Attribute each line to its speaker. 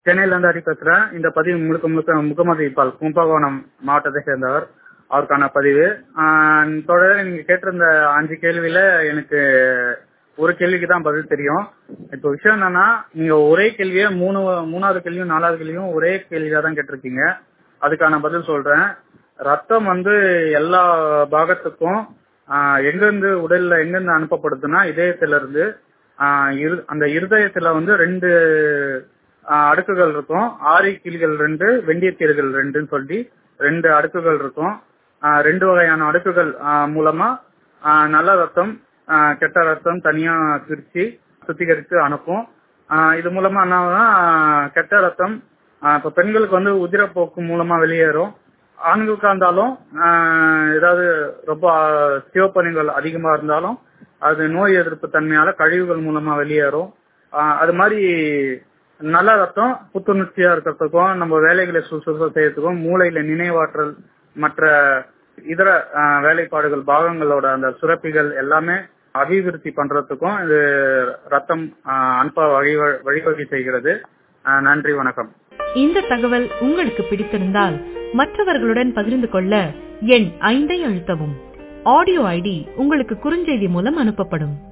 Speaker 1: சென்னையில இருந்து ஹரி பேசுறேன் இந்த பதிவு முழுக்க முழுக்க முகமது இக்பால் கும்பகோணம் மாவட்டத்தை சேர்ந்தவர் அவருக்கான பதிவு ஆஹ் தொடர்ந்து நீங்க கேட்டிருந்த அஞ்சு கேள்வியில எனக்கு ஒரு கேள்விக்கு தான் பதில் தெரியும் இப்போ விஷயம் என்னன்னா நீங்க ஒரே கேள்வியே மூணு மூணாவது கேள்வியும் நாலாவது கேள்வியும் ஒரே கேள்வியா தான் கேட்டிருக்கீங்க அதுக்கான பதில் சொல்றேன் ரத்தம் வந்து எல்லா பாகத்துக்கும் ஆஹ் எங்கிருந்து உடல்ல எங்கிருந்து அனுப்பப்படுதுன்னா இதயத்துல இருந்து ஆஹ் இரு- அந்த இருதயத்துல வந்து ரெண்டு ஆஹ் அடுக்குகள் இருக்கும் ஆரி கீழ்கள் ரெண்டு வெண்டியத்தீர்கள் ரெண்டுன்னு சொல்லி ரெண்டு அடுக்குகள் இருக்கும் ஆஹ் ரெண்டு வகையான அடுக்குகள் ஆஹ் மூலமா ஆஹ் நல்ல ரத்தம் ஆஹ் கெட்ட ரத்தம் தனியா பிரிச்சு சுத்திகரித்து அனுப்பும் ஆஹ் இது மூலமா என்ன கெட்ட ரத்தம் ஆஹ் இப்ப பெண்களுக்கு வந்து உதிரப்போக்கு மூலமா வெளியேறும் ஆண்களுக்கா இருந்தாலும் ஆஹ் ஏதாவது ரொம்ப சிவப்பணிகள் அதிகமா இருந்தாலும் அது நோய் எதிர்ப்பு தன்மையால கழிவுகள் மூலமா வெளியேறும் ஆஹ் அது மாதிரி நல்ல ரத்தம் புத்துணர்ச்சியா இருக்கிறதுக்கும் நம்ம வேலைகளை சுறுசுறுப்பா செய்யறதுக்கும் மூளையில நினைவாற்றல் மற்ற இதர ஆஹ், வேலைப்பாடுகள் பாகங்களோட அந்த சுரப்பிகள் எல்லாமே அபிவிருத்தி பண்றதுக்கும் இது ரத்தம் ஆஹ், அனுப்ப வழி வழிவகை செய்கிறது ஆஹ், நன்றி வணக்கம்
Speaker 2: இந்த தகவல் உங்களுக்கு பிடித்திருந்தால் மற்றவர்களுடன் பகிர்ந்து கொள்ள எண் ஐந்தை அழுத்தவும் ஆடியோ ஐடி உங்களுக்கு குறுஞ்செய்தி மூலம் அனுப்பப்படும்